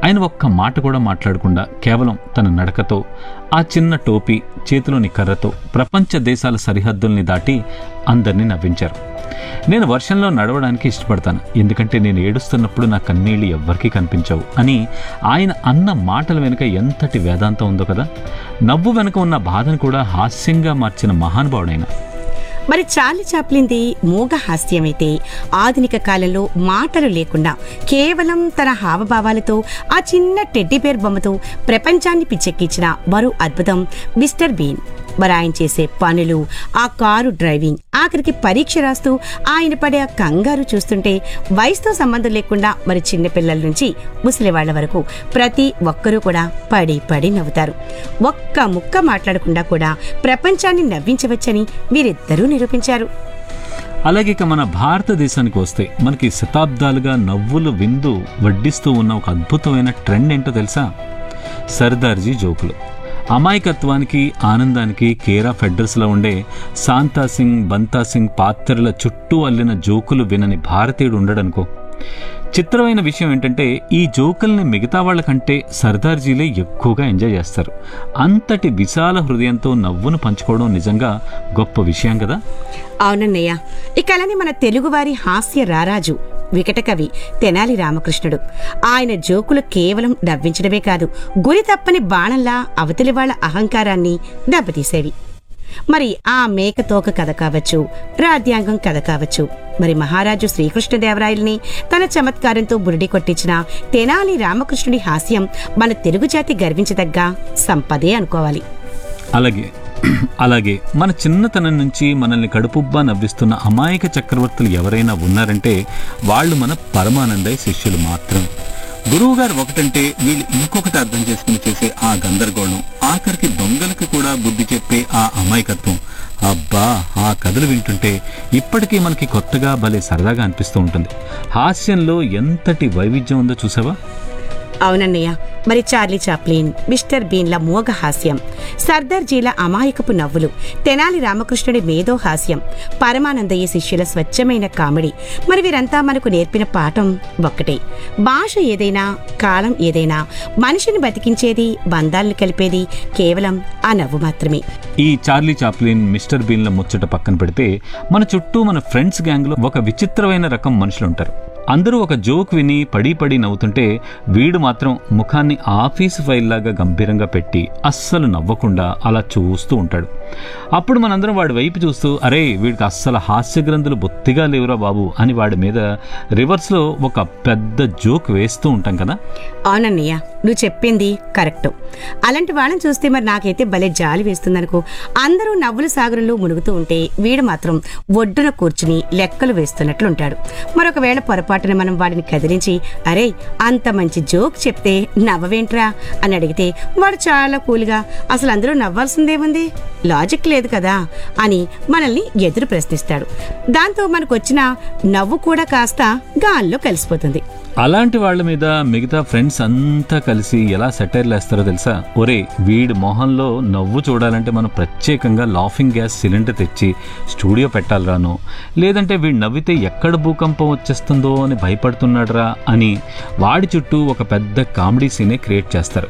ఆయన ఒక్క మాట కూడా మాట్లాడకుండా కేవలం తన నడకతో ఆ చిన్న టోపీ చేతిలోని కర్రతో ప్రపంచ దేశాల సరిహద్దుల్ని దాటి అందరినీ నవ్వించారు నేను వర్షంలో నడవడానికి ఇష్టపడతాను ఎందుకంటే నేను ఏడుస్తున్నప్పుడు నా కన్నీళ్లు ఎవ్వరికీ కనిపించవు అని ఆయన అన్న మాటల వెనుక ఎంతటి వేదాంతం ఉందో కదా నవ్వు వెనుక ఉన్న బాధను కూడా హాస్యంగా మార్చిన మహానుభావుడైన మరి చార్లీ చాప్లిన్ది మూగ హాస్యమైతే ఆధునిక కాలంలో మాటలు లేకుండా కేవలం తన హావభావాలతో ఆ చిన్న టెడ్డీ బేర్ బొమ్మతో ప్రపంచాన్ని పిచ్చెక్కించిన మరో అద్భుతం మిస్టర్ బీన్ మరి ఆయన చేసే పనులు ఆ కారు డ్రైవింగ్ ఆఖరికి పరీక్ష రాస్తూ ఆయన పడే ఆ కంగారు చూస్తుంటే వయసుతో సంబంధం లేకుండా మరి చిన్నపిల్లల నుంచి ముసలి వాళ్ళ వరకు ప్రతి ఒక్కరూ కూడా పడి పడి నవ్వుతారు ఒక్క ముక్క మాట్లాడకుండా కూడా ప్రపంచాన్ని నవ్వించవచ్చని వీరిద్దరూ నిరూపించారు అలాగే ఇక మన భారతదేశానికి వస్తే మనకి శతాబ్దాలుగా నవ్వులు విందు వడ్డిస్తూ ఉన్న ఒక అద్భుతమైన ట్రెండ్ ఏంటో తెలుసా సర్దార్జీ జోకులు అమాయకత్వానికి ఆనందానికి కేరా ఫెడ్రస్లో ఉండే శాంతా సింగ్ బంతా సింగ్ పాత్రల చుట్టూ అల్లిన జోకులు వినని భారతీయుడు ఉండడనుకో చిత్రమైన విషయం ఏంటంటే ఈ జోకుల్ని మిగతా వాళ్ళకంటే సర్దార్జీలే ఎక్కువగా ఎంజాయ్ చేస్తారు అంతటి విశాల హృదయంతో నవ్వును పంచుకోవడం నిజంగా గొప్ప విషయం కదా అవునన్నయ్య ఇక అలానే మన తెలుగువారి హాస్య రారాజు వికటకవి తెనాలి రామకృష్ణుడు ఆయన జోకులు కేవలం నవ్వించడమే కాదు గురి తప్పని బాణంలా అవతలి వాళ్ళ అహంకారాన్ని దెబ్బతీసేవి మరి ఆ మేక తోక కథ కావచ్చు రాజ్యాంగం కథ కావచ్చు మరి మహారాజు శ్రీకృష్ణదేవరాయల్ని తన చమత్కారంతో బురిడి కొట్టించిన తెనాలి రామకృష్ణుడి హాస్యం మన తెలుగు జాతి గర్వించదగ్గ సంపదే అనుకోవాలి అలాగే అలాగే మన చిన్నతనం నుంచి మనల్ని కడుపుబ్బా నవ్విస్తున్న అమాయక చక్రవర్తులు ఎవరైనా ఉన్నారంటే వాళ్ళు మన పరమానందయ్య శిష్యులు మాత్రం గురువుగారు ఒకటంటే వీళ్ళు ఇంకొకటి అర్థం చేసుకుని చేసే ఆ గందరగోళం ఆఖరికి దొంగలకు కూడా బుద్ధి చెప్పే ఆ అమాయకత్వం అబ్బా ఆ కథలు వింటుంటే ఇప్పటికీ మనకి కొత్తగా భలే సరదాగా అనిపిస్తూ ఉంటుంది హాస్యంలో ఎంతటి వైవిధ్యం ఉందో చూసావా అవునన్నయ్య మరి చార్లీ చాప్లిన్ మిస్టర్ బీన్ల మోగ హాస్యం సర్దార్ జీల అమాయకపు నవ్వులు తెనాలి రామకృష్ణుడి మేధో హాస్యం పరమానందయ్య శిష్యుల స్వచ్ఛమైన కామెడీ మరి వీరంతా మనకు నేర్పిన పాఠం ఒక్కటే భాష ఏదైనా కాలం ఏదైనా మనిషిని బతికించేది బంధాలను కలిపేది కేవలం ఆ నవ్వు మాత్రమే ఈ చార్లీ చాప్లిన్ మిస్టర్ బీన్ల ముచ్చట పక్కన పెడితే మన చుట్టూ మన ఫ్రెండ్స్ గ్యాంగ్లో ఒక విచిత్రమైన రకం మనుషులు ఉంటారు అందరూ ఒక జోక్ విని పడి పడి నవ్వుతుంటే వీడు మాత్రం ముఖాన్ని ఆఫీసు ఫైల్ లాగా గంభీరంగా పెట్టి అస్సలు నవ్వకుండా అలా చూస్తూ ఉంటాడు అప్పుడు మనందరం వాడి వైపు చూస్తూ అరే వీడికి అస్సలు హాస్య గ్రంథులు బొత్తిగా లేవురా బాబు అని వాడి మీద రివర్స్లో ఒక పెద్ద జోక్ వేస్తూ ఉంటాం కదా అవునన్నయ్య నువ్వు చెప్పింది కరెక్ట్ అలాంటి వాళ్ళని చూస్తే మరి నాకైతే భలే జాలి వేస్తుందనుకో అందరూ నవ్వుల సాగరంలో మునుగుతూ ఉంటే వీడు మాత్రం ఒడ్డున కూర్చుని లెక్కలు వేస్తున్నట్లుంటాడు మరొకవేళ పొరపాటున మనం వాడిని కదిలించి అరే అంత మంచి జోక్ చెప్తే నవ్వవేంట్రా అని అడిగితే వాడు చాలా కూల్గా అసలు అందరూ నవ్వాల్సిందేముంది లాజిక్ లేదు కదా అని మనల్ని ఎదురు ప్రశ్నిస్తాడు దాంతో మనకు వచ్చిన నవ్వు కూడా కాస్త గాల్లో కలిసిపోతుంది అలాంటి వాళ్ళ మీద మిగతా ఫ్రెండ్స్ అంతా కలిసి ఎలా సెటైర్లు వేస్తారో తెలుసా ఒరే వీడి మొహంలో నవ్వు చూడాలంటే మనం ప్రత్యేకంగా లాఫింగ్ గ్యాస్ సిలిండర్ తెచ్చి స్టూడియో పెట్టాలరానో లేదంటే వీడు నవ్వితే ఎక్కడ భూకంపం వచ్చేస్తుందో అని భయపడుతున్నాడురా అని వాడి చుట్టూ ఒక పెద్ద కామెడీ సీనే క్రియేట్ చేస్తారు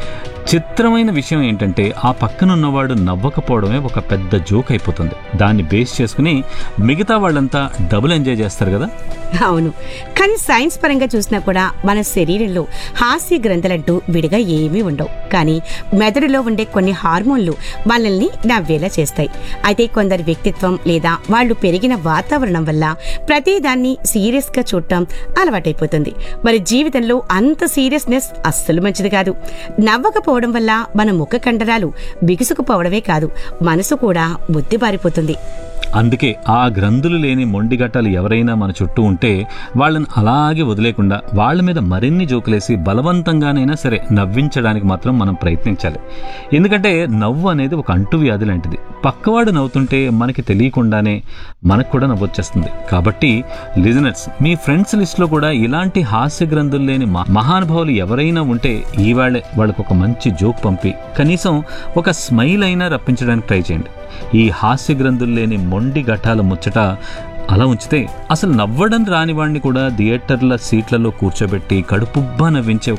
చిత్రమైన విషయం ఏంటంటే ఆ పక్కనున్నవాడు నవ్వకపోవడమే ఒక పెద్ద జోక్ అయిపోతుంది దాన్ని బేస్ చేసుకుని మిగతా వాళ్ళంతా డబుల్ ఎంజాయ్ చేస్తారు కదా అవును కానీ సైన్స్ పరంగా చూసినా కూడా మన శరీరంలో హాస్య గ్రంథులంటూ విడిగా ఏమీ ఉండవు కానీ మెదడులో ఉండే కొన్ని హార్మోన్లు మనల్ని నవ్వేలా చేస్తాయి అయితే కొందరి వ్యక్తిత్వం లేదా వాళ్ళు పెరిగిన వాతావరణం వల్ల ప్రతి దాన్ని సీరియస్ గా చూడటం అలవాటైపోతుంది మరి జీవితంలో అంత సీరియస్నెస్ అస్సలు మంచిది కాదు నవ్వకపోవడం వల్ల మన ముఖ కండరాలు బిగుసుకుపోవడమే కాదు మనసు కూడా బుద్ధి పారిపోతుంది అందుకే ఆ గ్రంథులు లేని మొండిగట్టాలు ఎవరైనా మన చుట్టూ ఉంటే వాళ్ళని అలాగే వదిలేకుండా వాళ్ళ మీద మరిన్ని జోకులేసి బలవంతంగానైనా సరే నవ్వించడానికి మాత్రం మనం ప్రయత్నించాలి ఎందుకంటే నవ్వు అనేది ఒక అంటువ్యాధి లాంటిది పక్కవాడు నవ్వుతుంటే మనకి తెలియకుండానే మనకు కూడా నవ్వొచ్చేస్తుంది కాబట్టి లిజనర్స్ మీ ఫ్రెండ్స్ లిస్ట్లో కూడా ఇలాంటి హాస్య గ్రంథులు లేని మ- మహానుభావులు ఎవరైనా ఉంటే ఈవాళ్లే వాళ్ళకు ఒక మంచి జోక్ పంపి కనీసం ఒక స్మైల్ అయినా రప్పించడానికి ట్రై చేయండి ఈ హాస్య గ్రంథులు లేని మొండి ఘటాల ముచ్చట అలా ఉంచితే అసలు నవ్వడం రాని వాడిని కూడా థియేటర్ల సీట్లలో కూర్చోబెట్టి కడుపుబ్బా నవ్వించే